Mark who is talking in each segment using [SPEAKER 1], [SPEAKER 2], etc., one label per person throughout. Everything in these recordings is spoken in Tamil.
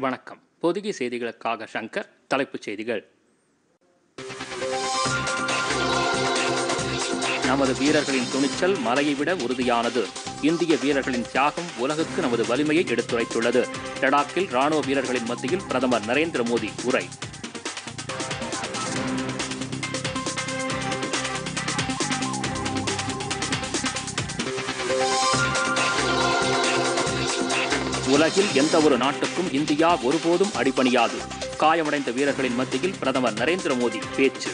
[SPEAKER 1] வணக்கம் பொதிகை செய்திகளுக்காக சங்கர் தலைப்புச் செய்திகள் நமது வீரர்களின் துணிச்சல் மலையை விட உறுதியானது இந்திய வீரர்களின் தியாகம் உலகுக்கு நமது வலிமையை எடுத்துரைத்துள்ளது லடாக்கில் ராணுவ வீரர்களின் மத்தியில் பிரதமர் நரேந்திர மோடி உரை உலகில் எந்த ஒரு நாட்டுக்கும் இந்தியா ஒருபோதும் அடிபணியாது காயமடைந்த வீரர்களின் மத்தியில் பிரதமர் நரேந்திர மோடி பேச்சு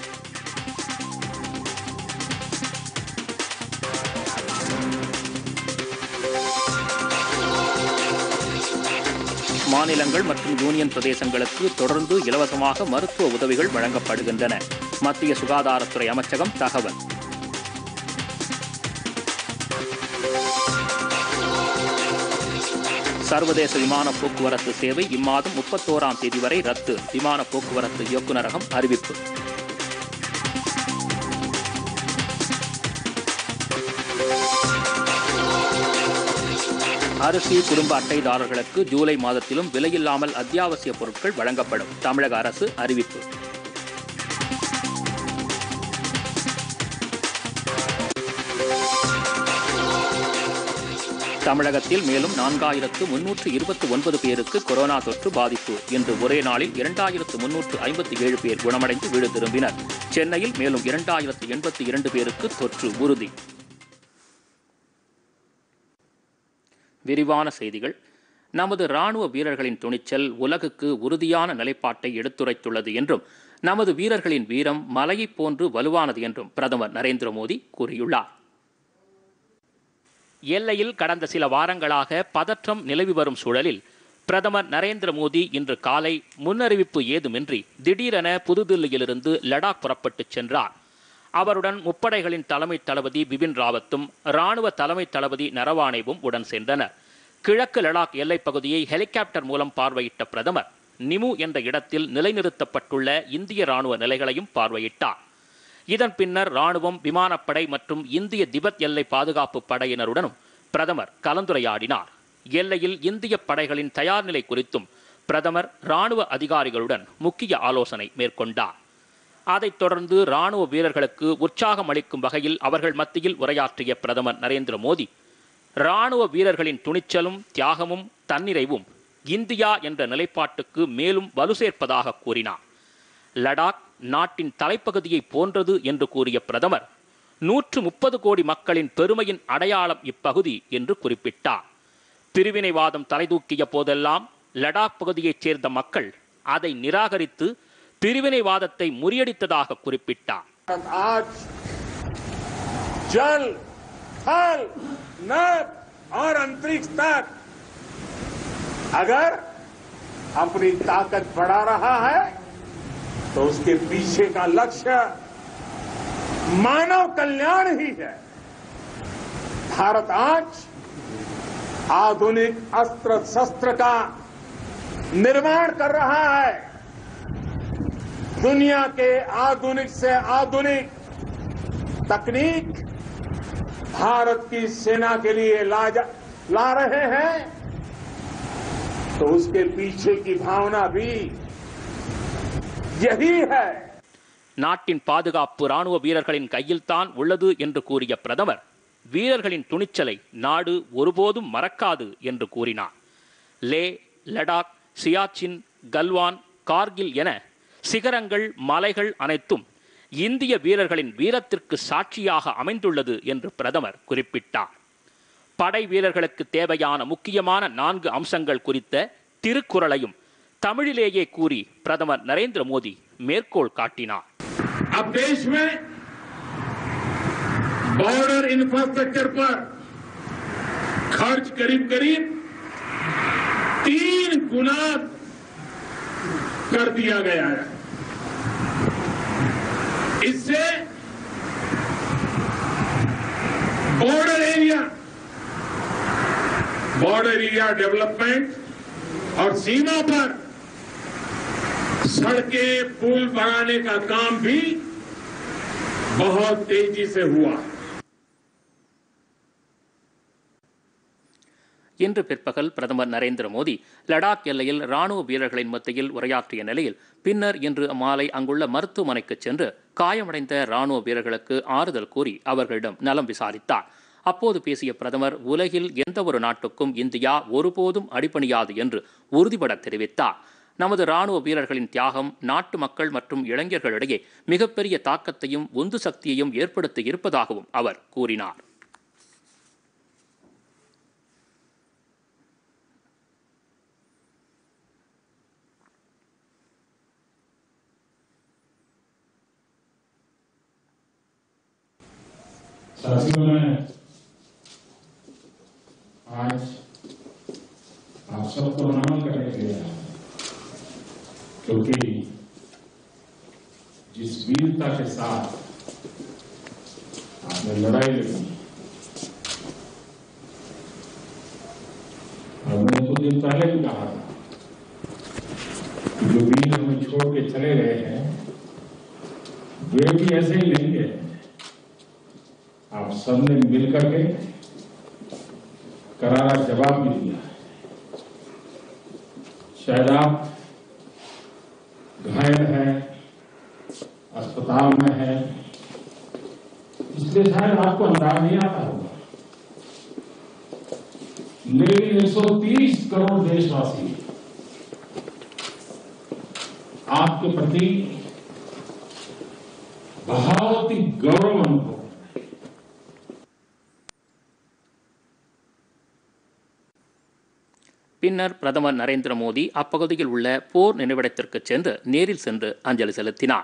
[SPEAKER 1] மாநிலங்கள் மற்றும் யூனியன் பிரதேசங்களுக்கு தொடர்ந்து இலவசமாக மருத்துவ உதவிகள் வழங்கப்படுகின்றன மத்திய சுகாதாரத்துறை அமைச்சகம் தகவல் சர்வதேச விமான போக்குவரத்து சேவை இம்மாதம் முப்பத்தோராம் தேதி வரை ரத்து விமான போக்குவரத்து இயக்குநரகம் அறிவிப்பு அரிசி குடும்ப அட்டைதாரர்களுக்கு ஜூலை மாதத்திலும் விலையில்லாமல் அத்தியாவசிய பொருட்கள் வழங்கப்படும் தமிழக அரசு அறிவிப்பு தமிழகத்தில் மேலும் நான்காயிரத்து முன்னூற்று இருபத்தி ஒன்பது பேருக்கு கொரோனா தொற்று பாதிப்பு இன்று ஒரே நாளில் இரண்டாயிரத்து முன்னூற்று ஐம்பத்தி ஏழு பேர் குணமடைந்து வீடு திரும்பினர் சென்னையில் மேலும் இரண்டாயிரத்து எண்பத்தி இரண்டு பேருக்கு தொற்று உறுதி விரிவான செய்திகள் நமது ராணுவ வீரர்களின் துணிச்சல் உலகுக்கு உறுதியான நிலைப்பாட்டை எடுத்துரைத்துள்ளது என்றும் நமது வீரர்களின் வீரம் மலையைப் போன்று வலுவானது என்றும் பிரதமர் நரேந்திர மோடி கூறியுள்ளார் எல்லையில் கடந்த சில வாரங்களாக பதற்றம் நிலவி வரும் சூழலில் பிரதமர் நரேந்திர மோடி இன்று காலை முன்னறிவிப்பு ஏதுமின்றி திடீரென புதுதில்லியிலிருந்து லடாக் புறப்பட்டுச் சென்றார் அவருடன் முப்படைகளின் தலைமை தளபதி பிபின் ராவத்தும் ராணுவ தலைமை தளபதி நரவானேவும் உடன் சென்றனர் கிழக்கு லடாக் எல்லைப் பகுதியை ஹெலிகாப்டர் மூலம் பார்வையிட்ட பிரதமர் நிமு என்ற இடத்தில் நிலைநிறுத்தப்பட்டுள்ள இந்திய ராணுவ நிலைகளையும் பார்வையிட்டார் இதன் பின்னர் ராணுவம் விமானப்படை மற்றும் இந்திய திபெத் எல்லை பாதுகாப்பு படையினருடனும் பிரதமர் கலந்துரையாடினார் எல்லையில் இந்திய படைகளின் தயார் நிலை குறித்தும் பிரதமர் ராணுவ அதிகாரிகளுடன் முக்கிய ஆலோசனை மேற்கொண்டார் அதைத் தொடர்ந்து ராணுவ வீரர்களுக்கு உற்சாகம் அளிக்கும் வகையில் அவர்கள் மத்தியில் உரையாற்றிய பிரதமர் நரேந்திர மோடி ராணுவ வீரர்களின் துணிச்சலும் தியாகமும் தன்னிறைவும் இந்தியா என்ற நிலைப்பாட்டுக்கு மேலும் வலு சேர்ப்பதாக கூறினார் லடாக் நாட்டின் தலைப்பகுதியை போன்றது என்று கூறிய பிரதமர் நூற்று முப்பது கோடி மக்களின் பெருமையின் அடையாளம் இப்பகுதி என்று குறிப்பிட்டார் பிரிவினைவாதம் தலைதூக்கிய போதெல்லாம் லடாக் பகுதியைச் சேர்ந்த மக்கள் அதை நிராகரித்து பிரிவினைவாதத்தை முறியடித்ததாக குறிப்பிட்டார்
[SPEAKER 2] आज जल थल नभ और अंतरिक्ष तक अगर अपनी ताकत बढ़ा रहा है तो उसके पीछे का लक्ष्य मानव कल्याण ही है भारत आज आधुनिक अस्त्र शस्त्र का निर्माण कर रहा है दुनिया के आधुनिक से आधुनिक तकनीक भारत की सेना के लिए ला, जा, ला रहे हैं तो उसके पीछे की भावना भी यही है
[SPEAKER 1] நாட்டின் பாதுகாப்பு ராணுவ வீரர்களின் கையில்தான் உள்ளது என்று கூறிய பிரதமர் வீரர்களின் துணிச்சலை நாடு ஒருபோதும் மறக்காது என்று கூறினார் லே லடாக் சியாச்சின் கல்வான் கார்கில் என சிகரங்கள் மலைகள் அனைத்தும் இந்திய வீரர்களின் வீரத்திற்கு சாட்சியாக அமைந்துள்ளது என்று பிரதமர் குறிப்பிட்டார் படை வீரர்களுக்கு தேவையான முக்கியமான நான்கு அம்சங்கள் குறித்த திருக்குறளையும் தமிழிலேயே கூறி பிரதமர் நரேந்திர மோடி மேற்கோள் காட்டினார்
[SPEAKER 2] अब देश में बॉर्डर इंफ्रास्ट्रक्चर पर खर्च करीब करीब तीन गुना कर दिया गया है इससे border area border area development और सीमा पर सड़कें पुल बनाने का काम भी बहुत तेजी से हुआ
[SPEAKER 1] இன்று பிற்பகல் பிரதமர் நரேந்திர மோடி லடாக் எல்லையில் ராணுவ வீரர்களின் மத்தியில் உரையாற்றிய நிலையில் பின்னர் இன்று மாலை அங்குள்ள மருத்துவமனைக்கு சென்று காயமடைந்த ராணுவ வீரர்களுக்கு ஆறுதல் கூறி அவர்களிடம் நலம் விசாரித்தார் அப்போது பேசிய பிரதமர் உலகில் எந்த ஒரு நாட்டுக்கும் இந்தியா ஒருபோதும் அடிபணியாது என்று உறுதிபட தெரிவித்தார் நமது ராணுவ வீரர்களின் தியாகம் நாட்டு மக்கள் மற்றும் இளைஞர்களிடையே மிகப்பெரிய தாக்கத்தையும் உந்து சக்தியையும் ஏற்படுத்தி இருப்பதாகவும் அவர் கூறினார்
[SPEAKER 3] साथियों मैं आज आप सबको नमन करने के लिए आया हूं, क्योंकि जिस वीरता के साथ आपने लड़ाई लड़ी और मैंने कुछ दिन पहले भी कहा था कि जो वीर हमें छोड़ के चले गए हैं वे भी ऐसे ही नहीं गए आप सबने मिलकर के करारा जवाब भी दिया है शायद आप घायल हैं अस्पताल में हैं इसलिए शायद आपको अंदाज नहीं आता होगा लेकिन 130 करोड़ देशवासी आपके प्रति बहुत ही गौरव अनुभव
[SPEAKER 1] பின்னர் பிரதமர் நரேந்திர மோடி அப்பகுதியில் உள்ள போர் நினைவிடத்திற்கு சென்று நேரில் சென்று அஞ்சலி செலுத்தினார்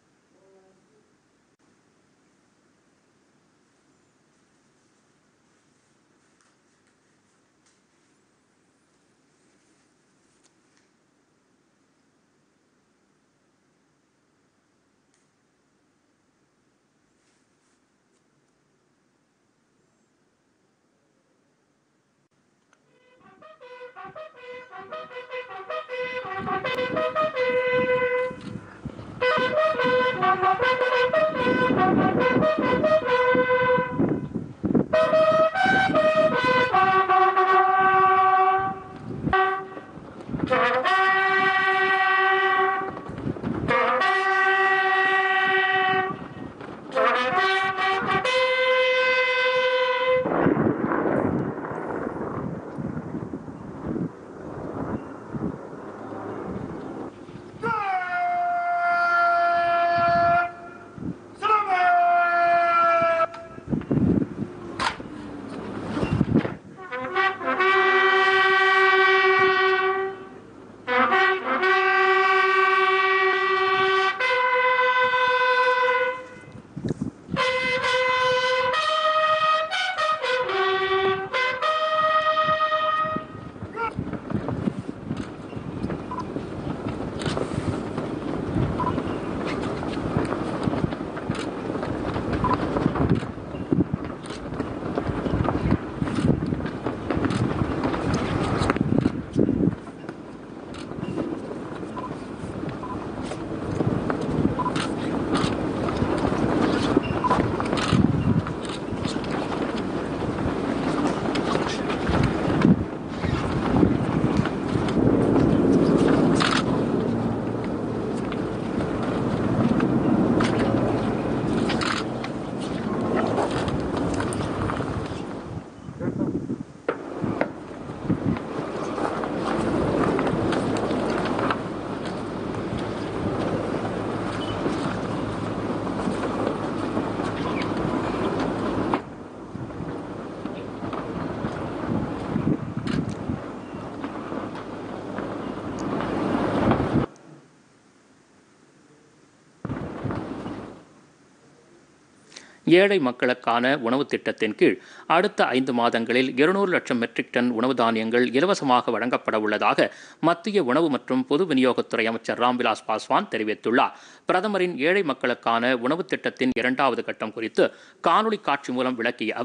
[SPEAKER 1] ஏழை மக்களுக்கான உணவு திட்டத்தின் கீழ் அடுத்த ஐந்து மாதங்களில் இருநூறு லட்சம் மெட்ரிக் டன் உணவு தானியங்கள் இலவசமாக வழங்கப்பட உள்ளதாக மத்திய உணவு மற்றும் பொது விநியோகத்துறை அமைச்சர் ராம்விலாஸ் பாஸ்வான் தெரிவித்துள்ளார் பிரதமரின் ஏழை மக்களுக்கான உணவு திட்டத்தின் இரண்டாவது கட்டம் குறித்து காணொலி காட்சி மூலம் விளக்கிய அவர்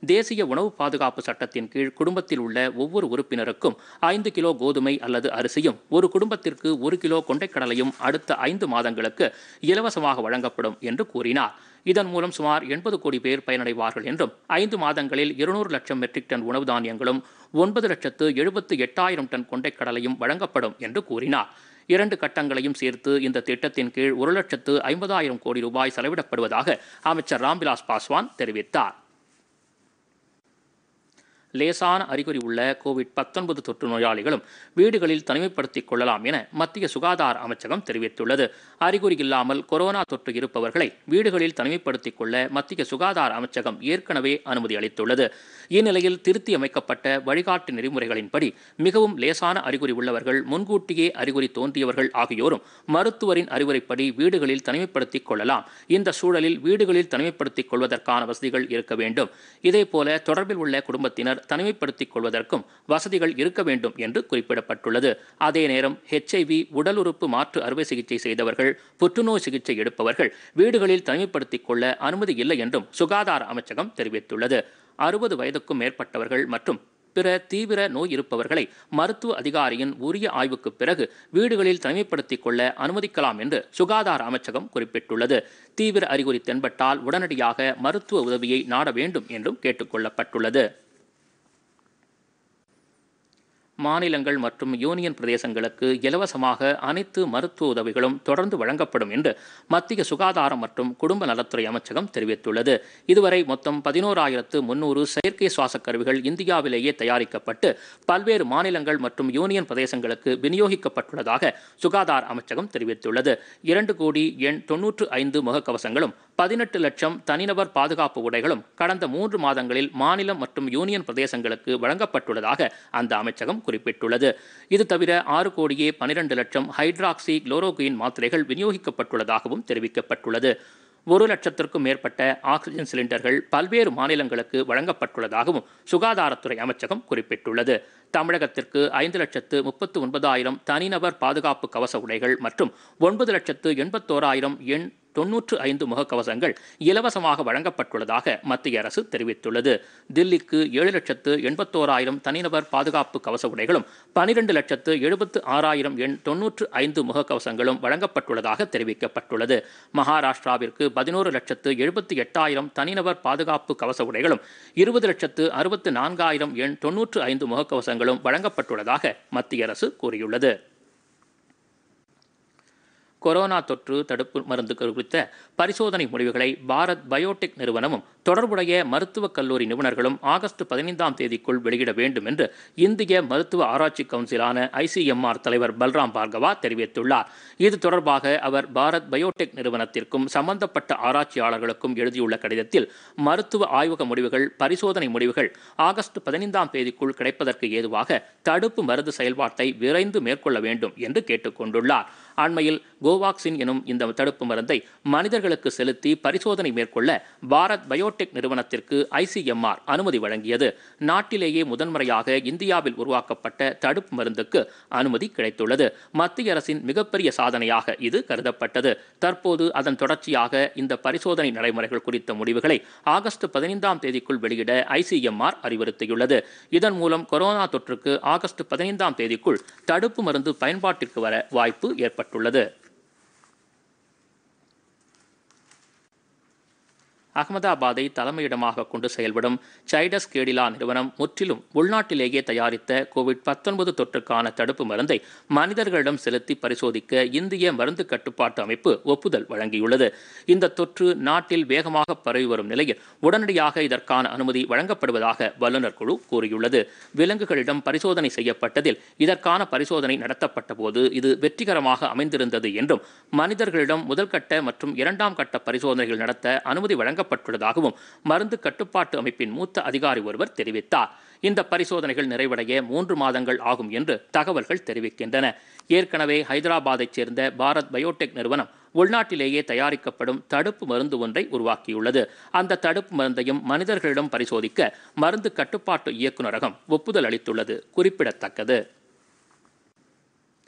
[SPEAKER 1] தேசிய உணவு பாதுகாப்பு சட்டத்தின் கீழ் குடும்பத்தில் உள்ள ஒவ்வொரு உறுப்பினருக்கும் ஐந்து கிலோ கோதுமை அல்லது அரிசியும் ஒரு குடும்பத்திற்கு ஒரு கிலோ கொண்டைக்கடலையும் அடுத்த ஐந்து மாதங்களுக்கு இலவசமாக வழங்கப்படும் என்று கூறினார் இதன் மூலம் சுமார் எண்பது கோடி பேர் பயனடைவார்கள் என்றும் ஐந்து மாதங்களில் இருநூறு லட்சம் மெட்ரிக் டன் உணவு தானியங்களும் ஒன்பது லட்சத்து எழுபத்து எட்டாயிரம் டன் கொண்டைக்கடலையும் வழங்கப்படும் என்று கூறினார் இரண்டு கட்டங்களையும் சேர்த்து இந்த திட்டத்தின் கீழ் ஒரு லட்சத்து ஐம்பதாயிரம் கோடி ரூபாய் செலவிடப்படுவதாக அமைச்சர் ராம்விலாஸ் பாஸ்வான் தெரிவித்தார் லேசான அறிகுறி உள்ள கோவிட் பத்தொன்பது தொற்று நோயாளிகளும் வீடுகளில் தனிமைப்படுத்திக் கொள்ளலாம் என மத்திய சுகாதார அமைச்சகம் தெரிவித்துள்ளது அறிகுறி இல்லாமல் கொரோனா தொற்று இருப்பவர்களை வீடுகளில் தனிமைப்படுத்திக் கொள்ள மத்திய சுகாதார அமைச்சகம் ஏற்கனவே அனுமதி அளித்துள்ளது இந்நிலையில் திருத்தி அமைக்கப்பட்ட வழிகாட்டு நெறிமுறைகளின்படி மிகவும் லேசான அறிகுறி உள்ளவர்கள் முன்கூட்டியே அறிகுறி தோன்றியவர்கள் ஆகியோரும் மருத்துவரின் அறிவுரைப்படி வீடுகளில் தனிமைப்படுத்திக் கொள்ளலாம் இந்த சூழலில் வீடுகளில் தனிமைப்படுத்திக் கொள்வதற்கான வசதிகள் இருக்க வேண்டும் இதேபோல தொடர்பில் உள்ள குடும்பத்தினர் தனிமைப்படுத்திக் கொள்வதற்கும் வசதிகள் இருக்க வேண்டும் என்று குறிப்பிடப்பட்டுள்ளது அதே நேரம் ஹெச்ஐவி உடல் உறுப்பு மாற்று அறுவை சிகிச்சை செய்தவர்கள் புற்றுநோய் சிகிச்சை எடுப்பவர்கள் வீடுகளில் தனிமைப்படுத்திக் கொள்ள அனுமதி இல்லை என்றும் சுகாதார அமைச்சகம் தெரிவித்துள்ளது அறுபது வயதுக்கும் மேற்பட்டவர்கள் மற்றும் பிற தீவிர நோய் இருப்பவர்களை மருத்துவ அதிகாரியின் உரிய ஆய்வுக்கு பிறகு வீடுகளில் தனிமைப்படுத்திக் கொள்ள அனுமதிக்கலாம் என்று சுகாதார அமைச்சகம் குறிப்பிட்டுள்ளது தீவிர அறிகுறி தென்பட்டால் உடனடியாக மருத்துவ உதவியை நாட வேண்டும் என்றும் கேட்டுக்கொள்ளப்பட்டுள்ளது மாநிலங்கள் மற்றும் யூனியன் பிரதேசங்களுக்கு இலவசமாக அனைத்து மருத்துவ உதவிகளும் தொடர்ந்து வழங்கப்படும் என்று மத்திய சுகாதாரம் மற்றும் குடும்ப நலத்துறை அமைச்சகம் தெரிவித்துள்ளது இதுவரை மொத்தம் பதினோராயிரத்து முன்னூறு செயற்கை சுவாச கருவிகள் இந்தியாவிலேயே தயாரிக்கப்பட்டு பல்வேறு மாநிலங்கள் மற்றும் யூனியன் பிரதேசங்களுக்கு விநியோகிக்கப்பட்டுள்ளதாக சுகாதார அமைச்சகம் தெரிவித்துள்ளது இரண்டு கோடி எண் தொன்னூற்று ஐந்து முகக்கவசங்களும் பதினெட்டு லட்சம் தனிநபர் பாதுகாப்பு உடைகளும் கடந்த மூன்று மாதங்களில் மாநிலம் மற்றும் யூனியன் பிரதேசங்களுக்கு வழங்கப்பட்டுள்ளதாக அந்த அமைச்சகம் குறிப்பிட்டுள்ளது இது தவிர ஆறு கோடியே பனிரெண்டு லட்சம் ஹைட்ராக்சி குளோரோகுயின் மாத்திரைகள் விநியோகிக்கப்பட்டுள்ளதாகவும் தெரிவிக்கப்பட்டுள்ளது ஒரு லட்சத்திற்கும் மேற்பட்ட ஆக்சிஜன் சிலிண்டர்கள் பல்வேறு மாநிலங்களுக்கு வழங்கப்பட்டுள்ளதாகவும் சுகாதாரத்துறை அமைச்சகம் குறிப்பிட்டுள்ளது தமிழகத்திற்கு ஐந்து லட்சத்து முப்பத்து ஒன்பதாயிரம் தனிநபர் பாதுகாப்பு கவச உடைகள் மற்றும் ஒன்பது லட்சத்து எண்பத்தோராயிரம் எண் தொன்னூற்று ஐந்து முகக்கவசங்கள் இலவசமாக வழங்கப்பட்டுள்ளதாக மத்திய அரசு தெரிவித்துள்ளது தில்லிக்கு ஏழு லட்சத்து எண்பத்தோராயிரம் தனிநபர் பாதுகாப்பு கவச உடைகளும் பனிரெண்டு லட்சத்து எழுபத்து ஆறாயிரம் எண் தொன்னூற்று ஐந்து முகக்கவசங்களும் வழங்கப்பட்டுள்ளதாக தெரிவிக்கப்பட்டுள்ளது மகாராஷ்டிராவிற்கு பதினோரு லட்சத்து எழுபத்தி எட்டாயிரம் தனிநபர் பாதுகாப்பு கவச உடைகளும் இருபது லட்சத்து அறுபத்து நான்காயிரம் எண் தொன்னூற்று ஐந்து முகக்கவசங்களும் வழங்கப்பட்டுள்ளதாக மத்திய அரசு கூறியுள்ளது கொரோனா தொற்று தடுப்பு மருந்து குறித்த பரிசோதனை முடிவுகளை பாரத் பயோடெக் நிறுவனமும் தொடர்புடைய மருத்துவக் கல்லூரி நிபுணர்களும் ஆகஸ்ட் பதினைந்தாம் தேதிக்குள் வெளியிட வேண்டும் என்று இந்திய மருத்துவ ஆராய்ச்சி கவுன்சிலான ஐசிஎம்ஆர் தலைவர் பல்ராம் பார்கவா தெரிவித்துள்ளார் இது தொடர்பாக அவர் பாரத் பயோடெக் நிறுவனத்திற்கும் சம்பந்தப்பட்ட ஆராய்ச்சியாளர்களுக்கும் எழுதியுள்ள கடிதத்தில் மருத்துவ ஆய்வக முடிவுகள் பரிசோதனை முடிவுகள் ஆகஸ்ட் பதினைந்தாம் தேதிக்குள் கிடைப்பதற்கு ஏதுவாக தடுப்பு மருந்து செயல்பாட்டை விரைந்து மேற்கொள்ள வேண்டும் என்று கேட்டுக்கொண்டுள்ளார் அண்மையில் கோவாக்சின் எனும் இந்த தடுப்பு மருந்தை மனிதர்களுக்கு செலுத்தி பரிசோதனை மேற்கொள்ள பாரத் பயோடெக் நிறுவனத்திற்கு ஐசிஎம்ஆர் அனுமதி வழங்கியது நாட்டிலேயே முதன்முறையாக இந்தியாவில் உருவாக்கப்பட்ட தடுப்பு மருந்துக்கு அனுமதி கிடைத்துள்ளது மத்திய அரசின் மிகப்பெரிய சாதனையாக இது கருதப்பட்டது தற்போது அதன் தொடர்ச்சியாக இந்த பரிசோதனை நடைமுறைகள் குறித்த முடிவுகளை ஆகஸ்ட் பதினைந்தாம் தேதிக்குள் வெளியிட ஐசிஎம்ஆர் அறிவுறுத்தியுள்ளது இதன் மூலம் கொரோனா தொற்றுக்கு ஆகஸ்ட் பதினைந்தாம் தேதிக்குள் தடுப்பு மருந்து பயன்பாட்டிற்கு வர வாய்ப்பு ஏற்பட்டுள்ளது அகமதாபாத்தை தலைமையிடமாக கொண்டு செயல்படும் சைடஸ் கேடிலா நிறுவனம் முற்றிலும் உள்நாட்டிலேயே தயாரித்த கோவிட் பத்தொன்பது தொற்றுக்கான தடுப்பு மருந்தை மனிதர்களிடம் செலுத்தி பரிசோதிக்க இந்திய மருந்து கட்டுப்பாட்டு அமைப்பு ஒப்புதல் வழங்கியுள்ளது இந்த தொற்று நாட்டில் வேகமாக பரவி வரும் நிலையில் உடனடியாக இதற்கான அனுமதி வழங்கப்படுவதாக வல்லுநர் குழு கூறியுள்ளது விலங்குகளிடம் பரிசோதனை செய்யப்பட்டதில் இதற்கான பரிசோதனை நடத்தப்பட்ட போது இது வெற்றிகரமாக அமைந்திருந்தது என்றும் மனிதர்களிடம் முதல்கட்ட மற்றும் இரண்டாம் கட்ட பரிசோதனைகள் நடத்த அனுமதி வழங்க வழங்கப்பட்டுள்ளதாகவும் மருந்து கட்டுப்பாட்டு அமைப்பின் மூத்த அதிகாரி ஒருவர் தெரிவித்தார் இந்த பரிசோதனைகள் நிறைவடைய மூன்று மாதங்கள் ஆகும் என்று தகவல்கள் தெரிவிக்கின்றன ஏற்கனவே ஹைதராபாத்தைச் சேர்ந்த பாரத் பயோடெக் நிறுவனம் உள்நாட்டிலேயே தயாரிக்கப்படும் தடுப்பு மருந்து ஒன்றை உருவாக்கியுள்ளது அந்த தடுப்பு மருந்தையும் மனிதர்களிடம் பரிசோதிக்க மருந்து கட்டுப்பாட்டு இயக்குநரகம் ஒப்புதல் அளித்துள்ளது குறிப்பிடத்தக்கது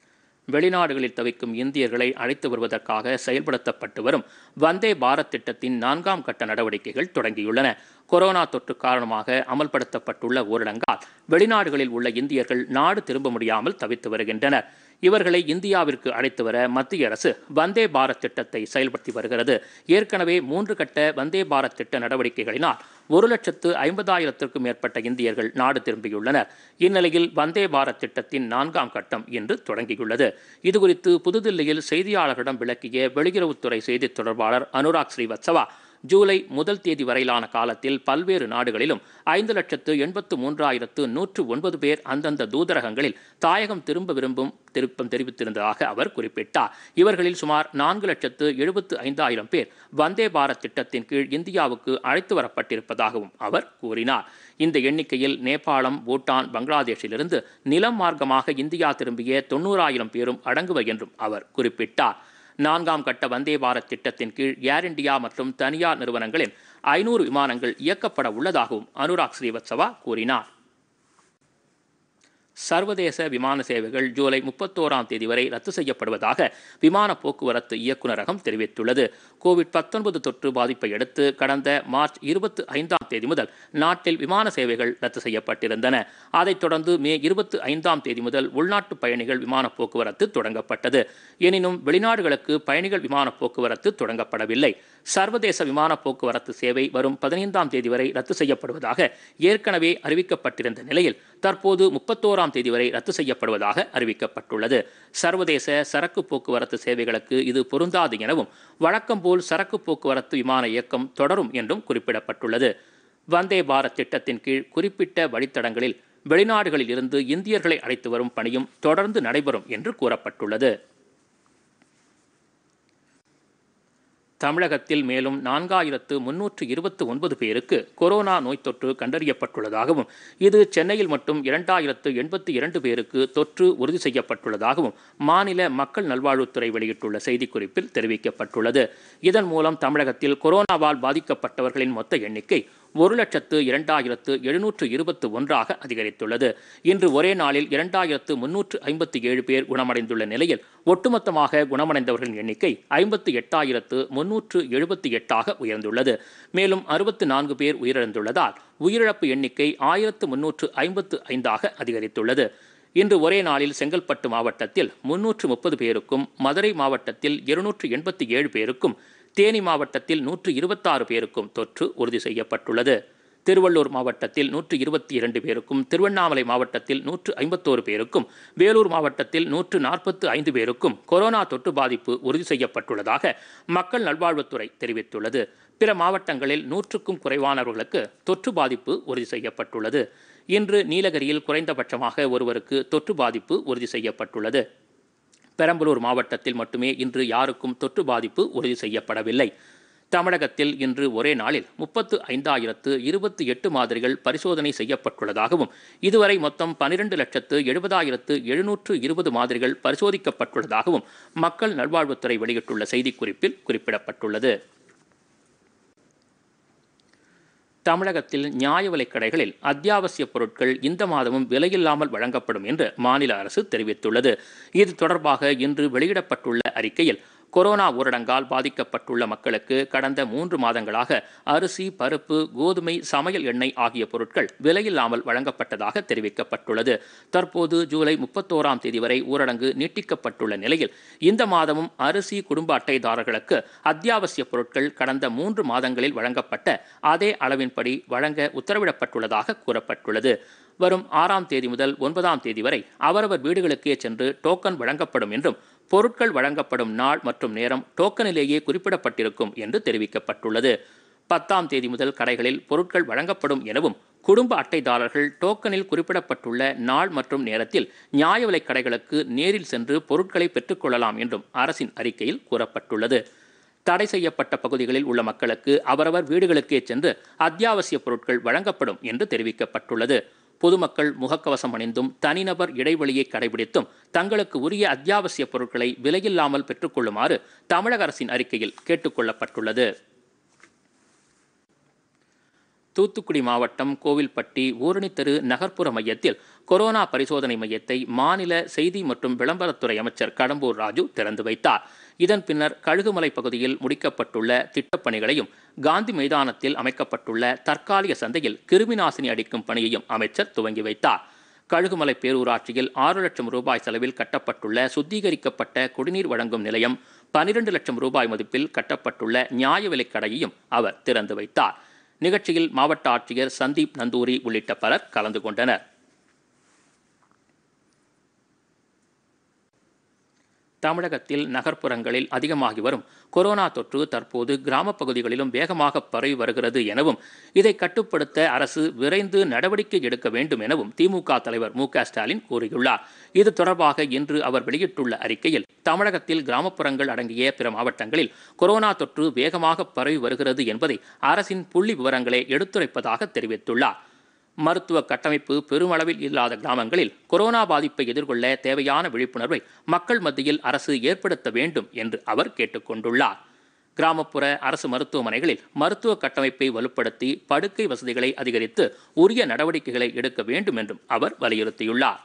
[SPEAKER 1] வெளிநாடுகளில் தவிக்கும் இந்தியர்களை அழைத்து வருவதற்காக செயல்படுத்தப்பட்டு வரும் வந்தே பாரத் திட்டத்தின் நான்காம் கட்ட நடவடிக்கைகள் தொடங்கியுள்ளன கொரோனா தொற்று காரணமாக அமல்படுத்தப்பட்டுள்ள ஊரடங்கால் வெளிநாடுகளில் உள்ள இந்தியர்கள் நாடு திரும்ப முடியாமல் தவித்து வருகின்றனர் இவர்களை இந்தியாவிற்கு அழைத்து வர மத்திய அரசு வந்தே பாரத் திட்டத்தை செயல்படுத்தி வருகிறது ஏற்கனவே மூன்று கட்ட வந்தே பாரத் திட்ட நடவடிக்கைகளினால் ஒரு லட்சத்து ஐம்பதாயிரத்திற்கும் மேற்பட்ட இந்தியர்கள் நாடு திரும்பியுள்ளனர் இந்நிலையில் வந்தே பாரத் திட்டத்தின் நான்காம் கட்டம் இன்று தொடங்கியுள்ளது இதுகுறித்து புதுதில்லியில் செய்தியாளர்களிடம் விளக்கிய வெளியுறவுத்துறை செய்தித் தொடர்பாளர் அனுராக் ஸ்ரீவத்சவா ஜூலை முதல் தேதி வரையிலான காலத்தில் பல்வேறு நாடுகளிலும் ஐந்து லட்சத்து எண்பத்து மூன்றாயிரத்து நூற்று ஒன்பது பேர் அந்தந்த தூதரகங்களில் தாயகம் திரும்ப விரும்பும் திருப்பம் தெரிவித்திருந்ததாக அவர் குறிப்பிட்டார் இவர்களில் சுமார் நான்கு லட்சத்து எழுபத்து ஐந்தாயிரம் பேர் வந்தே பாரத் திட்டத்தின் கீழ் இந்தியாவுக்கு அழைத்து வரப்பட்டிருப்பதாகவும் அவர் கூறினார் இந்த எண்ணிக்கையில் நேபாளம் பூட்டான் பங்களாதேஷிலிருந்து நிலம் மார்க்கமாக இந்தியா திரும்பிய தொண்ணூறாயிரம் பேரும் அடங்குவர் என்றும் அவர் குறிப்பிட்டார் நான்காம் கட்ட வந்தே பாரத் திட்டத்தின் கீழ் ஏர் இந்தியா மற்றும் தனியார் நிறுவனங்களின் ஐநூறு விமானங்கள் இயக்கப்பட உள்ளதாகவும் அனுராக் ஸ்ரீவத்சவா கூறினார் சர்வதேச விமான சேவைகள் ஜூலை முப்பத்தோராம் தேதி வரை ரத்து செய்யப்படுவதாக விமான போக்குவரத்து இயக்குநரகம் தெரிவித்துள்ளது கோவிட் பத்தொன்பது தொற்று பாதிப்பை அடுத்து கடந்த மார்ச் இருபத்தி ஐந்தாம் தேதி முதல் நாட்டில் விமான சேவைகள் ரத்து செய்யப்பட்டிருந்தன அதைத் தொடர்ந்து மே இருபத்தி ஐந்தாம் தேதி முதல் உள்நாட்டு பயணிகள் விமான போக்குவரத்து தொடங்கப்பட்டது எனினும் வெளிநாடுகளுக்கு பயணிகள் விமான போக்குவரத்து தொடங்கப்படவில்லை சர்வதேச விமான போக்குவரத்து சேவை வரும் பதினைந்தாம் தேதி வரை ரத்து செய்யப்படுவதாக ஏற்கனவே அறிவிக்கப்பட்டிருந்த நிலையில் தற்போது முப்பத்தோராம் தேதி வரை ரத்து செய்யப்படுவதாக அறிவிக்கப்பட்டுள்ளது சர்வதேச சரக்கு போக்குவரத்து சேவைகளுக்கு இது பொருந்தாது எனவும் வழக்கம்போல் சரக்கு போக்குவரத்து விமான இயக்கம் தொடரும் என்றும் குறிப்பிடப்பட்டுள்ளது வந்தே பாரத் திட்டத்தின் கீழ் குறிப்பிட்ட வழித்தடங்களில் வெளிநாடுகளில் இருந்து இந்தியர்களை அழைத்து வரும் பணியும் தொடர்ந்து நடைபெறும் என்று கூறப்பட்டுள்ளது தமிழகத்தில் மேலும் நான்காயிரத்து முன்னூற்று இருபத்து ஒன்பது பேருக்கு கொரோனா நோய் தொற்று கண்டறியப்பட்டுள்ளதாகவும் இது சென்னையில் மட்டும் இரண்டாயிரத்து எண்பத்தி இரண்டு பேருக்கு தொற்று உறுதி செய்யப்பட்டுள்ளதாகவும் மாநில மக்கள் நல்வாழ்வுத்துறை வெளியிட்டுள்ள செய்திக்குறிப்பில் தெரிவிக்கப்பட்டுள்ளது இதன் மூலம் தமிழகத்தில் கொரோனாவால் பாதிக்கப்பட்டவர்களின் மொத்த எண்ணிக்கை ஒரு லட்சத்து இரண்டாயிரத்து எழுநூற்று இருபத்து ஒன்றாக அதிகரித்துள்ளது இன்று ஒரே நாளில் இரண்டாயிரத்து முன்னூற்று ஐம்பத்தி ஏழு பேர் குணமடைந்துள்ள நிலையில் ஒட்டுமொத்தமாக குணமடைந்தவர்களின் எண்ணிக்கை ஐம்பத்து எட்டாயிரத்து முன்னூற்று எழுபத்தி எட்டாக உயர்ந்துள்ளது மேலும் அறுபத்து நான்கு பேர் உயிரிழந்துள்ளதால் உயிரிழப்பு எண்ணிக்கை ஆயிரத்து முன்னூற்று ஐம்பத்து ஐந்தாக அதிகரித்துள்ளது இன்று ஒரே நாளில் செங்கல்பட்டு மாவட்டத்தில் முன்னூற்று முப்பது பேருக்கும் மதுரை மாவட்டத்தில் இருநூற்று எண்பத்தி ஏழு பேருக்கும் தேனி மாவட்டத்தில் நூற்று இருபத்தாறு பேருக்கும் தொற்று உறுதி செய்யப்பட்டுள்ளது திருவள்ளூர் மாவட்டத்தில் நூற்று இருபத்தி இரண்டு பேருக்கும் திருவண்ணாமலை மாவட்டத்தில் நூற்று ஐம்பத்தோரு பேருக்கும் வேலூர் மாவட்டத்தில் நூற்று நாற்பத்து ஐந்து பேருக்கும் கொரோனா தொற்று பாதிப்பு உறுதி செய்யப்பட்டுள்ளதாக மக்கள் நல்வாழ்வுத்துறை தெரிவித்துள்ளது பிற மாவட்டங்களில் நூற்றுக்கும் குறைவானவர்களுக்கு தொற்று பாதிப்பு உறுதி செய்யப்பட்டுள்ளது இன்று நீலகிரியில் குறைந்தபட்சமாக ஒருவருக்கு தொற்று பாதிப்பு உறுதி செய்யப்பட்டுள்ளது பெரம்பலூர் மாவட்டத்தில் மட்டுமே இன்று யாருக்கும் தொற்று பாதிப்பு உறுதி செய்யப்படவில்லை தமிழகத்தில் இன்று ஒரே நாளில் முப்பத்து ஐந்தாயிரத்து இருபத்தி எட்டு மாதிரிகள் பரிசோதனை செய்யப்பட்டுள்ளதாகவும் இதுவரை மொத்தம் பனிரெண்டு லட்சத்து எழுபதாயிரத்து எழுநூற்று இருபது மாதிரிகள் பரிசோதிக்கப்பட்டுள்ளதாகவும் மக்கள் நல்வாழ்வுத்துறை வெளியிட்டுள்ள செய்திக்குறிப்பில் குறிப்பிடப்பட்டுள்ளது தமிழகத்தில் நியாய விலைக் கடைகளில் அத்தியாவசிய பொருட்கள் இந்த மாதமும் விலையில்லாமல் வழங்கப்படும் என்று மாநில அரசு தெரிவித்துள்ளது இது தொடர்பாக இன்று வெளியிடப்பட்டுள்ள அறிக்கையில் கொரோனா ஊரடங்கால் பாதிக்கப்பட்டுள்ள மக்களுக்கு கடந்த மூன்று மாதங்களாக அரிசி பருப்பு கோதுமை சமையல் எண்ணெய் ஆகிய பொருட்கள் விலையில்லாமல் வழங்கப்பட்டதாக தெரிவிக்கப்பட்டுள்ளது தற்போது ஜூலை முப்பத்தோராம் தேதி வரை ஊரடங்கு நீட்டிக்கப்பட்டுள்ள நிலையில் இந்த மாதமும் அரிசி குடும்ப அட்டைதாரர்களுக்கு அத்தியாவசிய பொருட்கள் கடந்த மூன்று மாதங்களில் வழங்கப்பட்ட அதே அளவின்படி வழங்க உத்தரவிடப்பட்டுள்ளதாக கூறப்பட்டுள்ளது வரும் ஆறாம் தேதி முதல் ஒன்பதாம் தேதி வரை அவரவர் வீடுகளுக்கே சென்று டோக்கன் வழங்கப்படும் என்றும் பொருட்கள் வழங்கப்படும் நாள் மற்றும் நேரம் டோக்கனிலேயே குறிப்பிடப்பட்டிருக்கும் என்று தெரிவிக்கப்பட்டுள்ளது பத்தாம் தேதி முதல் கடைகளில் பொருட்கள் வழங்கப்படும் எனவும் குடும்ப அட்டைதாரர்கள் டோக்கனில் குறிப்பிடப்பட்டுள்ள நாள் மற்றும் நேரத்தில் நியாய விலைக் கடைகளுக்கு நேரில் சென்று பொருட்களை பெற்றுக்கொள்ளலாம் என்றும் அரசின் அறிக்கையில் கூறப்பட்டுள்ளது தடை செய்யப்பட்ட பகுதிகளில் உள்ள மக்களுக்கு அவரவர் வீடுகளுக்கே சென்று அத்தியாவசிய பொருட்கள் வழங்கப்படும் என்று தெரிவிக்கப்பட்டுள்ளது பொதுமக்கள் முகக்கவசம் அணிந்தும் தனிநபர் இடைவெளியை கடைபிடித்தும் தங்களுக்கு உரிய அத்தியாவசிய பொருட்களை விலையில்லாமல் பெற்றுக்கொள்ளுமாறு தமிழக அரசின் அறிக்கையில் கேட்டுக்கொள்ளப்பட்டுள்ளது தூத்துக்குடி மாவட்டம் கோவில்பட்டி ஊரணித்தெரு நகர்ப்புற மையத்தில் கொரோனா பரிசோதனை மையத்தை மாநில செய்தி மற்றும் விளம்பரத்துறை அமைச்சர் கடம்பூர் ராஜு திறந்து வைத்தார் இதன் பின்னர் கழுகுமலை பகுதியில் முடிக்கப்பட்டுள்ள திட்டப்பணிகளையும் காந்தி மைதானத்தில் அமைக்கப்பட்டுள்ள தற்காலிக சந்தையில் கிருமிநாசினி அடிக்கும் பணியையும் அமைச்சர் துவங்கி வைத்தார் கழுகுமலை பேரூராட்சியில் ஆறு லட்சம் ரூபாய் செலவில் கட்டப்பட்டுள்ள சுத்திகரிக்கப்பட்ட குடிநீர் வழங்கும் நிலையம் பனிரெண்டு லட்சம் ரூபாய் மதிப்பில் கட்டப்பட்டுள்ள நியாய விலைக் கடையையும் அவர் திறந்து வைத்தார் நிகழ்ச்சியில் மாவட்ட ஆட்சியர் சந்தீப் நந்தூரி உள்ளிட்ட பலர் கலந்து கொண்டனர் தமிழகத்தில் நகர்ப்புறங்களில் அதிகமாகி வரும் கொரோனா தொற்று தற்போது கிராமப் பகுதிகளிலும் வேகமாக பரவி வருகிறது எனவும் இதை கட்டுப்படுத்த அரசு விரைந்து நடவடிக்கை எடுக்க வேண்டும் எனவும் திமுக தலைவர் மு க ஸ்டாலின் கூறியுள்ளார் இது தொடர்பாக இன்று அவர் வெளியிட்டுள்ள அறிக்கையில் தமிழகத்தில் கிராமப்புறங்கள் அடங்கிய பிற மாவட்டங்களில் கொரோனா தொற்று வேகமாக பரவி வருகிறது என்பதை அரசின் புள்ளி விவரங்களே எடுத்துரைப்பதாக தெரிவித்துள்ளார் மருத்துவ கட்டமைப்பு பெருமளவில் இல்லாத கிராமங்களில் கொரோனா பாதிப்பை எதிர்கொள்ள தேவையான விழிப்புணர்வை மக்கள் மத்தியில் அரசு ஏற்படுத்த வேண்டும் என்று அவர் கேட்டுக்கொண்டுள்ளார் கிராமப்புற அரசு மருத்துவமனைகளில் மருத்துவ கட்டமைப்பை வலுப்படுத்தி படுக்கை வசதிகளை அதிகரித்து உரிய நடவடிக்கைகளை எடுக்க வேண்டும் என்றும் அவர் வலியுறுத்தியுள்ளார்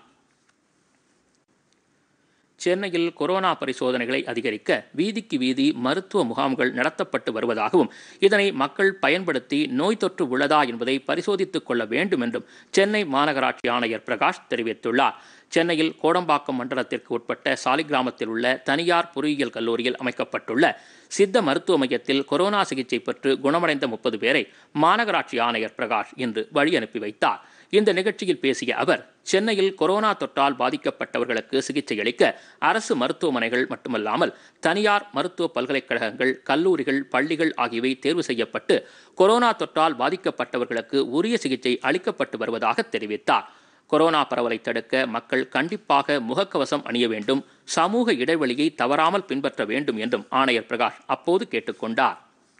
[SPEAKER 1] சென்னையில் கொரோனா பரிசோதனைகளை அதிகரிக்க வீதிக்கு வீதி மருத்துவ முகாம்கள் நடத்தப்பட்டு வருவதாகவும் இதனை மக்கள் பயன்படுத்தி நோய் தொற்று உள்ளதா என்பதை பரிசோதித்துக் கொள்ள வேண்டும் என்றும் சென்னை மாநகராட்சி ஆணையர் பிரகாஷ் தெரிவித்துள்ளார் சென்னையில் கோடம்பாக்கம் மண்டலத்திற்கு உட்பட்ட சாலிகிராமத்தில் உள்ள தனியார் பொறியியல் கல்லூரியில் அமைக்கப்பட்டுள்ள சித்த மருத்துவ மையத்தில் கொரோனா சிகிச்சை பெற்று குணமடைந்த முப்பது பேரை மாநகராட்சி ஆணையர் பிரகாஷ் இன்று வழி அனுப்பி வைத்தார் இந்த நிகழ்ச்சியில் பேசிய அவர் சென்னையில் கொரோனா தொற்றால் பாதிக்கப்பட்டவர்களுக்கு சிகிச்சை அளிக்க அரசு மருத்துவமனைகள் மட்டுமல்லாமல் தனியார் மருத்துவ பல்கலைக்கழகங்கள் கல்லூரிகள் பள்ளிகள் ஆகியவை தேர்வு செய்யப்பட்டு கொரோனா தொற்றால் பாதிக்கப்பட்டவர்களுக்கு உரிய சிகிச்சை அளிக்கப்பட்டு வருவதாக தெரிவித்தார் கொரோனா பரவலை தடுக்க மக்கள் கண்டிப்பாக முகக்கவசம் அணிய வேண்டும் சமூக இடைவெளியை தவறாமல் பின்பற்ற வேண்டும் என்றும் ஆணையர் பிரகாஷ் அப்போது கேட்டுக்கொண்டார்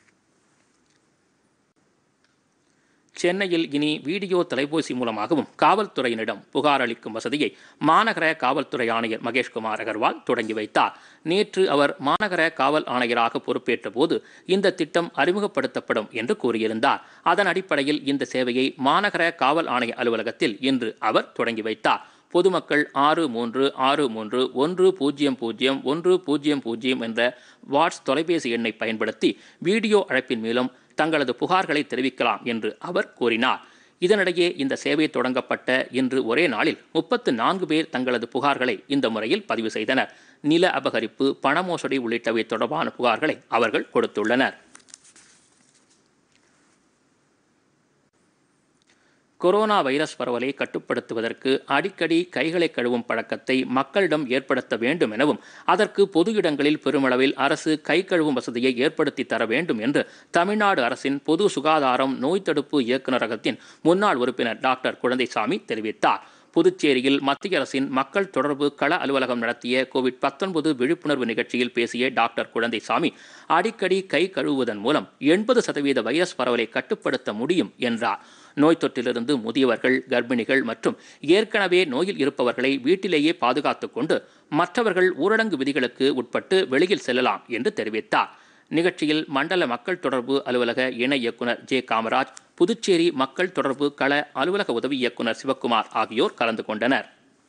[SPEAKER 1] சென்னையில் இனி வீடியோ தொலைபேசி மூலமாகவும் காவல்துறையினரிடம் புகார் அளிக்கும் வசதியை மாநகர காவல்துறை ஆணையர் மகேஷ்குமார் அகர்வால் தொடங்கி வைத்தார் நேற்று அவர் மாநகர காவல் ஆணையராக பொறுப்பேற்ற போது இந்த திட்டம் அறிமுகப்படுத்தப்படும் என்று கூறியிருந்தார் அதன் அடிப்படையில் இந்த சேவையை மாநகர காவல் ஆணைய அலுவலகத்தில் இன்று அவர் தொடங்கி வைத்தார் பொதுமக்கள் ஆறு மூன்று ஆறு மூன்று ஒன்று பூஜ்ஜியம் பூஜ்ஜியம் ஒன்று பூஜ்ஜியம் பூஜ்ஜியம் என்ற வாட்ஸ் தொலைபேசி எண்ணை பயன்படுத்தி வீடியோ அழைப்பின் மூலம் தங்களது புகார்களை தெரிவிக்கலாம் என்று அவர் கூறினார் இதனிடையே இந்த சேவை தொடங்கப்பட்ட இன்று ஒரே நாளில் முப்பத்து நான்கு பேர் தங்களது புகார்களை இந்த முறையில் பதிவு செய்தனர் நில அபகரிப்பு பண மோசடி உள்ளிட்டவை தொடர்பான புகார்களை அவர்கள் கொடுத்துள்ளனர் கொரோனா வைரஸ் பரவலை கட்டுப்படுத்துவதற்கு அடிக்கடி கைகளை கழுவும் பழக்கத்தை மக்களிடம் ஏற்படுத்த வேண்டும் எனவும் அதற்கு பொது இடங்களில் பெருமளவில் அரசு கை கழுவும் வசதியை ஏற்படுத்தி தர வேண்டும் என்று தமிழ்நாடு அரசின் பொது சுகாதாரம் நோய் தடுப்பு இயக்குநரகத்தின் முன்னாள் உறுப்பினர் டாக்டர் குழந்தைசாமி தெரிவித்தார் புதுச்சேரியில் மத்திய அரசின் மக்கள் தொடர்பு கள அலுவலகம் நடத்திய கோவிட் பத்தொன்பது விழிப்புணர்வு நிகழ்ச்சியில் பேசிய டாக்டர் குழந்தைசாமி அடிக்கடி கை கழுவுவதன் மூலம் எண்பது சதவீத வைரஸ் பரவலை கட்டுப்படுத்த முடியும் என்றார் நோய் தொற்றிலிருந்து முதியவர்கள் கர்ப்பிணிகள் மற்றும் ஏற்கனவே நோயில் இருப்பவர்களை வீட்டிலேயே பாதுகாத்துக் கொண்டு மற்றவர்கள் ஊரடங்கு விதிகளுக்கு உட்பட்டு வெளியில் செல்லலாம் என்று தெரிவித்தார் நிகழ்ச்சியில் மண்டல மக்கள் தொடர்பு அலுவலக இணை இயக்குனர் ஜே காமராஜ் புதுச்சேரி மக்கள் தொடர்பு கள அலுவலக உதவி இயக்குனர் சிவக்குமார் ஆகியோர் கலந்து கொண்டனர்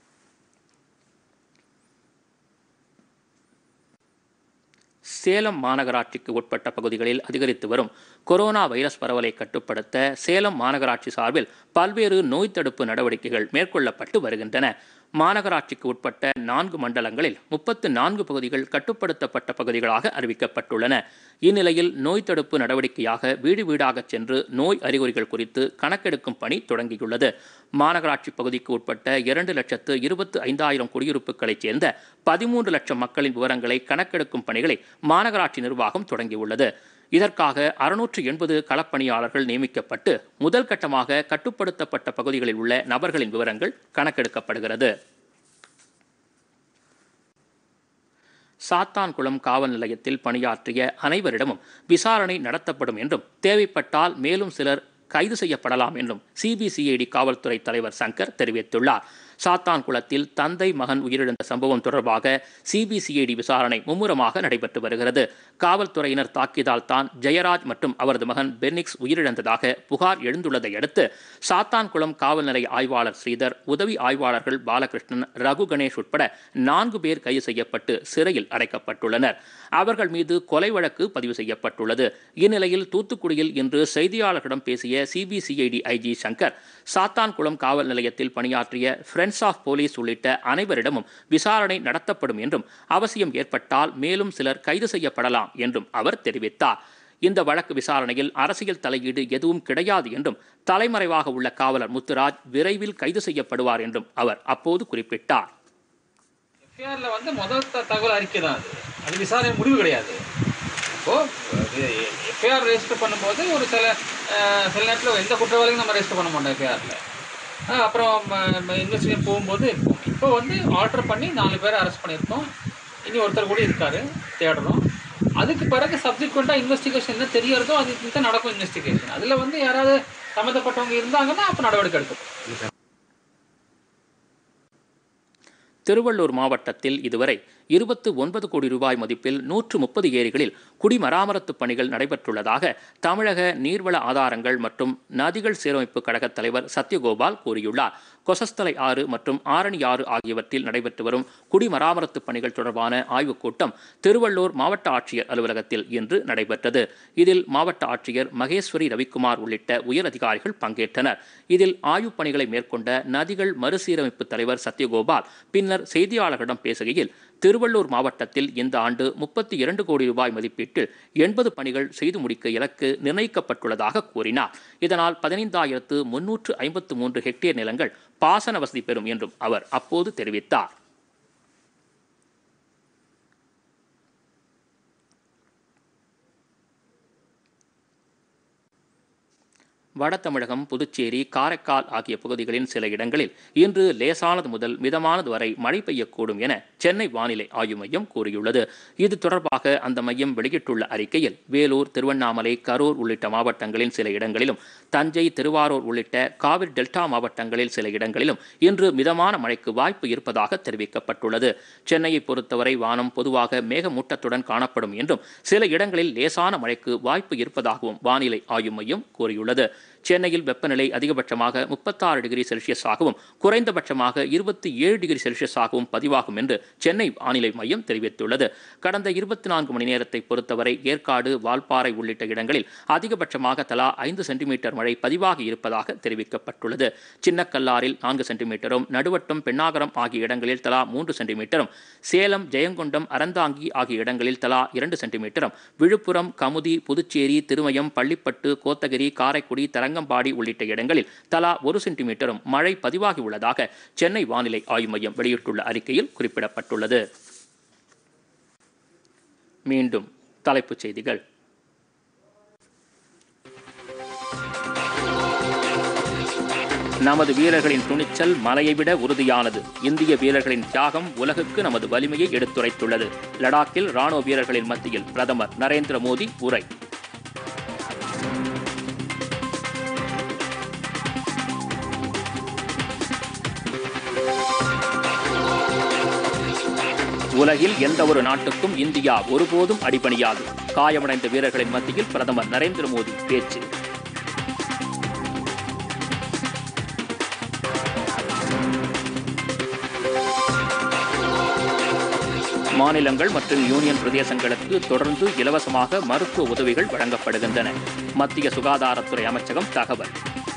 [SPEAKER 1] சேலம் மாநகராட்சிக்கு உட்பட்ட பகுதிகளில் அதிகரித்து வரும் கொரோனா வைரஸ் பரவலை கட்டுப்படுத்த சேலம் மாநகராட்சி சார்பில் பல்வேறு நோய் தடுப்பு நடவடிக்கைகள் மேற்கொள்ளப்பட்டு வருகின்றன மாநகராட்சிக்கு உட்பட்ட நான்கு மண்டலங்களில் முப்பத்து நான்கு பகுதிகள் கட்டுப்படுத்தப்பட்ட பகுதிகளாக அறிவிக்கப்பட்டுள்ளன இந்நிலையில் நோய் தடுப்பு நடவடிக்கையாக வீடு வீடாக சென்று நோய் அறிகுறிகள் குறித்து கணக்கெடுக்கும் பணி தொடங்கியுள்ளது மாநகராட்சி பகுதிக்கு உட்பட்ட இரண்டு லட்சத்து இருபத்து ஐந்தாயிரம் குடியிருப்புகளைச் சேர்ந்த பதிமூன்று லட்சம் மக்களின் விவரங்களை கணக்கெடுக்கும் பணிகளை மாநகராட்சி நிர்வாகம் தொடங்கியுள்ளது இதற்காக அறுநூற்று எண்பது களப்பணியாளர்கள் நியமிக்கப்பட்டு முதல் கட்டமாக கட்டுப்படுத்தப்பட்ட பகுதிகளில் உள்ள நபர்களின் விவரங்கள் கணக்கெடுக்கப்படுகிறது சாத்தான்குளம் காவல் நிலையத்தில் பணியாற்றிய அனைவரிடமும் விசாரணை நடத்தப்படும் என்றும் தேவைப்பட்டால் மேலும் சிலர் கைது செய்யப்படலாம் என்றும் சிபிசிஐடி காவல்துறை தலைவர் சங்கர் தெரிவித்துள்ளார் சாத்தான்குளத்தில் தந்தை மகன் உயிரிழந்த சம்பவம் தொடர்பாக சிபிசிஐடி விசாரணை மும்முரமாக நடைபெற்று வருகிறது காவல்துறையினர் தாக்கியதால் தான் ஜெயராஜ் மற்றும் அவரது மகன் பென்னிக்ஸ் உயிரிழந்ததாக புகார் எழுந்துள்ளதை அடுத்து சாத்தான்குளம் காவல் நிலைய ஆய்வாளர் ஸ்ரீதர் உதவி ஆய்வாளர்கள் பாலகிருஷ்ணன் ரகு கணேஷ் உட்பட நான்கு பேர் கைது செய்யப்பட்டு சிறையில் அடைக்கப்பட்டுள்ளனர் அவர்கள் மீது கொலை வழக்கு பதிவு செய்யப்பட்டுள்ளது இந்நிலையில் தூத்துக்குடியில் இன்று செய்தியாளர்களிடம் பேசிய சிபிசிஐடி ஐஜி சங்கர் சாத்தான்குளம் காவல் நிலையத்தில் பணியாற்றிய ஃப்ரெண்ட்ஸ் ஆஃப் போலீஸ் உள்ளிட்ட அனைவரிடமும் விசாரணை நடத்தப்படும் என்றும் அவசியம் ஏற்பட்டால் மேலும் சிலர் கைது செய்யப்படலாம் என்றும் அவர் தெரிவித்தார் இந்த வழக்கு விசாரணையில் அரசியல் தலையீடு எதுவும் கிடையாது என்றும் தலைமறைவாக உள்ள காவலர் முத்துராஜ் விரைவில் கைது செய்யப்படுவார் என்றும் அவர் அப்போது குறிப்பிட்டார்
[SPEAKER 4] எஃப்ஐஆர்ல வந்து முதல் த- தகவல் அறிக்கை தான் அது அது விசாரணை முடிவு கிடையாது இப்போ எஃப்ஐஆர் ரெஜிஸ்டர் பண்ணும்போது ஒரு சில அஹ், சில நேரத்தில் எந்த குற்றவாளியும் நம்ம ரெஜிஸ்டர் பண்ண மாட்டோம் எஃப்ஐஆரில் அப்புறம் இன்வெஸ்டிகேஷன் போகும்போது இருக்கும் இப்போ வந்து ஆர்டர் பண்ணி நாலு பேரை அரெஸ்ட் பண்ணியிருக்கோம் இனி ஒருத்தர் கூட இருக்காரு தேடுறோம் அதுக்கு பிறகு சப்ஜெக்வெண்ட்டாக இன்வெஸ்டிகேஷன் என்ன தெரியறதோ அதுக்கு தான் நடக்கும் இன்வெஸ்டிகேஷன் அதில் வந்து யாராவது சம்மந்தப்பட்டவங்க இருந்தாங்கன்னா அப்போ நடவடிக்கை எடுக்கும்
[SPEAKER 1] திருவள்ளூர் மாவட்டத்தில் இதுவரை இருபத்து ஒன்பது கோடி ரூபாய் மதிப்பில் நூற்று முப்பது ஏரிகளில் குடிமராமத்து பணிகள் நடைபெற்றுள்ளதாக தமிழக நீர்வள ஆதாரங்கள் மற்றும் நதிகள் சீரமைப்பு கழக தலைவர் சத்யகோபால் கூறியுள்ளார் கொசஸ்தலை ஆறு மற்றும் ஆரணி ஆறு ஆகியவற்றில் நடைபெற்று வரும் குடிமராமத்து பணிகள் தொடர்பான ஆய்வுக் கூட்டம் திருவள்ளூர் மாவட்ட ஆட்சியர் அலுவலகத்தில் இன்று நடைபெற்றது இதில் மாவட்ட ஆட்சியர் மகேஸ்வரி ரவிக்குமார் உள்ளிட்ட உயர் அதிகாரிகள் பங்கேற்றனர் இதில் ஆய்வுப் பணிகளை மேற்கொண்ட நதிகள் மறுசீரமைப்பு தலைவர் சத்யகோபால் பின்னர் செய்தியாளர்களிடம் பேசுகையில் திருவள்ளூர் மாவட்டத்தில் இந்த ஆண்டு முப்பத்தி இரண்டு கோடி ரூபாய் மதிப்பீட்டில் எண்பது பணிகள் செய்து முடிக்க இலக்கு நிர்ணயிக்கப்பட்டுள்ளதாக கூறினார் இதனால் பதினைந்தாயிரத்து முன்னூற்று ஐம்பத்து மூன்று ஹெக்டேர் நிலங்கள் பாசன வசதி பெறும் என்றும் அவர் அப்போது தெரிவித்தார் வட தமிழகம் புதுச்சேரி காரைக்கால் ஆகிய பகுதிகளின் சில இடங்களில் இன்று லேசானது முதல் மிதமானது வரை மழை பெய்யக்கூடும் என சென்னை வானிலை ஆய்வு மையம் கூறியுள்ளது இது தொடர்பாக அந்த மையம் வெளியிட்டுள்ள அறிக்கையில் வேலூர் திருவண்ணாமலை கரூர் உள்ளிட்ட மாவட்டங்களின் சில இடங்களிலும் தஞ்சை திருவாரூர் உள்ளிட்ட காவிரி டெல்டா மாவட்டங்களில் சில இடங்களிலும் இன்று மிதமான மழைக்கு வாய்ப்பு இருப்பதாக தெரிவிக்கப்பட்டுள்ளது சென்னையை பொறுத்தவரை வானம் பொதுவாக மேகமூட்டத்துடன் காணப்படும் என்றும் சில இடங்களில் லேசான மழைக்கு வாய்ப்பு இருப்பதாகவும் வானிலை ஆய்வு மையம் கூறியுள்ளது சென்னையில் வெப்பநிலை அதிகபட்சமாக முப்பத்தாறு டிகிரி செல்சியஸாகவும் குறைந்தபட்சமாக இருபத்தி ஏழு டிகிரி செல்சியஸாகவும் பதிவாகும் என்று சென்னை வானிலை மையம் தெரிவித்துள்ளது கடந்த இருபத்தி நான்கு மணி நேரத்தை பொறுத்தவரை ஏற்காடு வால்பாறை உள்ளிட்ட இடங்களில் அதிகபட்சமாக தலா ஐந்து சென்டிமீட்டர் மழை பதிவாகி இருப்பதாக தெரிவிக்கப்பட்டுள்ளது சின்னக்கல்லாரில் நான்கு சென்டிமீட்டரும் நடுவட்டம் பெண்ணாகரம் ஆகிய இடங்களில் தலா மூன்று சென்டிமீட்டரும் சேலம் ஜெயங்கொண்டம் அறந்தாங்கி ஆகிய இடங்களில் தலா இரண்டு சென்டிமீட்டரும் விழுப்புரம் கமுதி புதுச்சேரி திருமயம் பள்ளிப்பட்டு கோத்தகிரி காரைக்குடி தரங்கம்பாடி உள்ளிட்ட இடங்களில் தலா ஒரு சென்டிமீட்டரும் மழை பதிவாகி உள்ளதாக சென்னை வானிலை ஆய்வு மையம் வெளியிட்டுள்ள அறிக்கையில் குறிப்பிடப்பட்டுள்ளது மீண்டும் தலைப்புச் செய்திகள் நமது வீரர்களின் துணிச்சல் மலையை விட உறுதியானது இந்திய வீரர்களின் தியாகம் உலகுக்கு நமது வலிமையை எடுத்துரைத்துள்ளது லடாக்கில் ராணுவ வீரர்களின் மத்தியில் பிரதமர் நரேந்திர மோடி உரை உலகில் எந்த ஒரு நாட்டுக்கும் இந்தியா ஒருபோதும் அடிபணியாது காயமடைந்த வீரர்களின் மத்தியில் பிரதமர் நரேந்திர மோடி பேச்சு மாநிலங்கள் மற்றும் யூனியன் பிரதேசங்களுக்கு தொடர்ந்து இலவசமாக மருத்துவ உதவிகள் வழங்கப்படுகின்றன மத்திய சுகாதாரத்துறை அமைச்சகம் தகவல்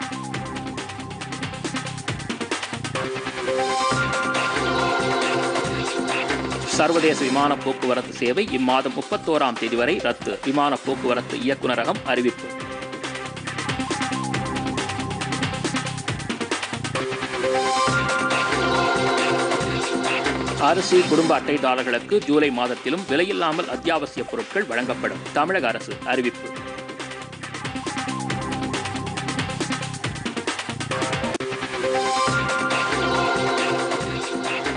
[SPEAKER 1] சர்வதேச விமான போக்குவரத்து சேவை இம்மாதம் முப்பத்தோராம் தேதி வரை ரத்து விமான போக்குவரத்து இயக்குநரகம் அறிவிப்பு அரிசி குடும்ப அட்டைதாரர்களுக்கு ஜூலை மாதத்திலும் விலையில்லாமல் அத்தியாவசிய பொருட்கள் வழங்கப்படும் தமிழக அரசு அறிவிப்பு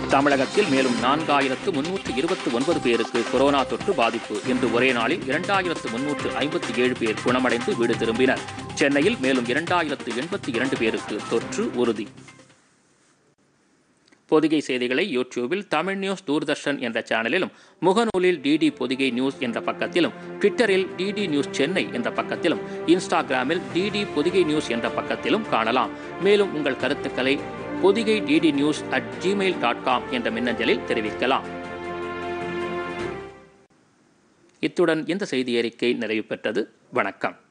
[SPEAKER 1] தமிழகத்தில் மேலும் நான்காயிரத்து முன்னூற்று இருபத்தி ஒன்பது பேருக்கு கொரோனா தொற்று பாதிப்பு இன்று ஒரே நாளில் இரண்டாயிரத்து முன்னூற்று ஐம்பத்தி ஏழு பேர் குணமடைந்து வீடு திரும்பினர் சென்னையில் மேலும் இரண்டாயிரத்து எண்பத்தி இரண்டு பேருக்கு தொற்று உறுதி பொதிகை செய்திகளை யூடியூபில் தமிழ் நியூஸ் தூர்தர்ஷன் என்ற சேனலிலும் முகநூலில் டிடி பொதிகை நியூஸ் என்ற பக்கத்திலும் ட்விட்டரில் டிடி நியூஸ் சென்னை என்ற பக்கத்திலும் இன்ஸ்டாகிராமில் டிடி பொதிகை நியூஸ் என்ற பக்கத்திலும் காணலாம் மேலும் உங்கள் கருத்துக்களை Pothigai DD news at Gmail dot com என்ற மின்னஞ்சலில் தெரிவிக்கலாம் இத்துடன் இந்த செய்தி அறிக்கை நிறைவு பெற்றது வணக்கம்